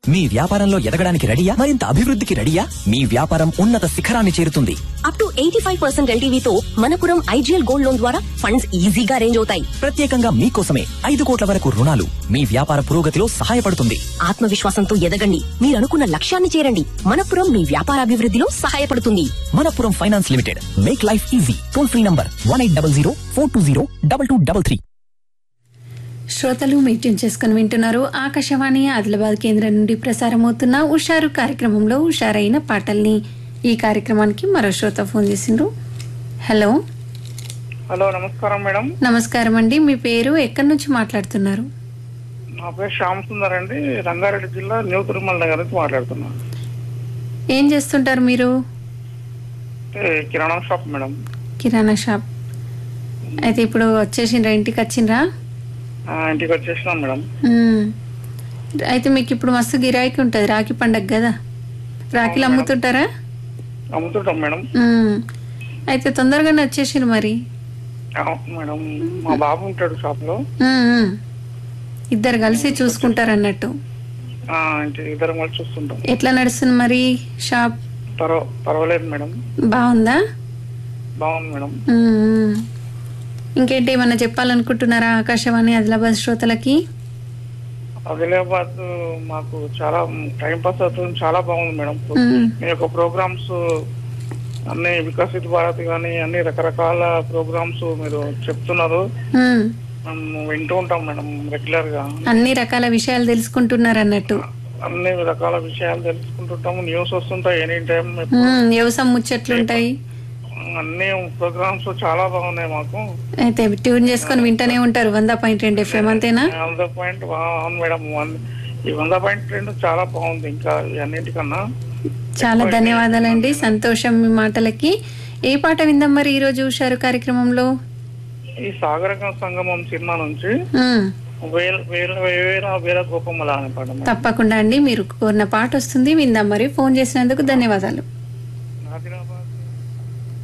మీ వ్యాపారంలో ఎదగడానికి రెడీయా మరింత అభివృద్ధికి రెడీయా మీ వ్యాపారం ఉన్నత శిఖరాన్ని చేరుతుంది up to eighty five percent ఎల్టీవీతో మనపురం ఐజీఎల్ గోల్డ్ లోన్ ద్వారా ఫండ్స్ ఈజీగా అరేంజ్ అవుతాయి ప్రత్యేకంగా మీకోసమే ఐదు కోట్ల వరకు రుణాలు మీ వ్యాపార పురోగతిలో సహాయపడుతుంది ఆత్మవిశ్వాసంతో ఎదగండి మీరు అనుకున్న లక్ష్యాన్ని చేరండి మనపురం మీ వ్యాపారాభివృద్ధిలో సహాయపడుతుంది Manappuram finance limited make life easy toll free number one eight double zero four two zero double two double three శ్రోతలు మీటింగ్ చేసుకుని వింటున్నారు ఆకాశవాణి ఆదిలాబాద్ కేంద్రం నుండి ప్రసారమవుతున్న ఉషారు కార్యక్రమంలో ఉషారైన పాటల్ని ఈ కార్యక్రమానికి మరో శ్రోత ఫోన్ చేసిండ్రు హలో హలో నమస్కారం మేడం నమస్కారం అండి మీ పేరు ఎక్కడి నుంచి మాట్లాడుతున్నారు నా పేరు శ్యామ్ సుందర్ అండి రంగారెడ్డి జిల్లా న్యూ తిరుమల నగర్ నుంచి మాట్లాడుతున్నాను ఏం చేస్తుంటారు మీరు అంటే kirana shop madam kirana shop అయితే ఇప్పుడు వచ్చేసిండ్రా ఇంటికి వచ్చిండ్రా ఆ, ఇంటికి వచ్చేసినాం మేడం మ్మ్. అయితే మీకు ఇప్పుడు మస్తు గిరాకీ ఉంటుంది రాఖీ పండగ కదా రాఖీలు అమ్ముతుంటారా అమ్ముతుంటాం మేడం మ్మ్. అయితే తొందరగానే వచ్చేసిండ్రు మరి అవును మేడం మా బాబు ఉంటాడు షాప్ లో మ్మ్, మ్మ్. ఇద్దరు కలిసి చూసుకుంటారు అన్నట్టు ఆ, ఇంటి ఇద్దరం కలిసి చూస్తుంటాం ఎట్లా నడుస్తుంది మరి షాప్ పర్వ పర్వాలేదు మేడం బాగుందా బాగుంది మేడం మ్మ్, మ్మ్. ఇంకేంటి ఏమన్నా చెప్పాలనుకుంటున్నారా ఆకాశవాణి ఆదిలాబాద్ శ్రోతలకి ఆదిలాబాద్ మాకు చాలా టైం పాస్ అవుతుంది చాలా బాగుంది మేడం మ్మ్. మీ యొక్క ప్రోగ్రామ్స్ అన్ని వికసిత్ భారత్ కానీ అన్ని రకరకాల ప్రోగ్రామ్స్ మీరు చెప్తున్నారు మ్మ్. మేము వింటూ ఉంటాం మేడం రెగ్యులర్ గా అన్ని రకాల విషయాలు తెలుసుకుంటున్నారు అన్నట్టు అన్ని రకాల విషయాలు తెలుసుకుంటుంటాము న్యూస్ వస్తుంటాయి ఎనీ టైం మ్మ్, వ్యవసాయం ముచ్చట్లుంటాయి అన్ని ప్రోగ్రామ్స్ చాలా బాగున్నాయి మాకు అయితే ట్యూన్ చేసుకొని వింటూనే ఉంటారు వంద పాయింట్ రెండు ఎఫ్ఎం అంతేనా వంద పాయింట్ అవును మేడం వన్- ఈ వంద పాయింట్ రెండు చాలా బాగుంది ఇంకా అన్నింటికన్నా చాలా ధన్యవాదాలండి సంతోషం మీ మాటలకి ఏ పాట విందాం మరి ఈ రోజు హుషారు కార్యక్రమంలో ఈ సాగరక సంగమం సినిమా నుంచి మ్మ్. వేల వేల వేల వేల గోపమ్మల అనే పాట మేడం. తప్పకుండా అండి మీరు కోరిన పాట వస్తుంది విందాం మరి ఫోన్ చేసినందుకు ధన్యవాదాలు ఆదిలాబాద్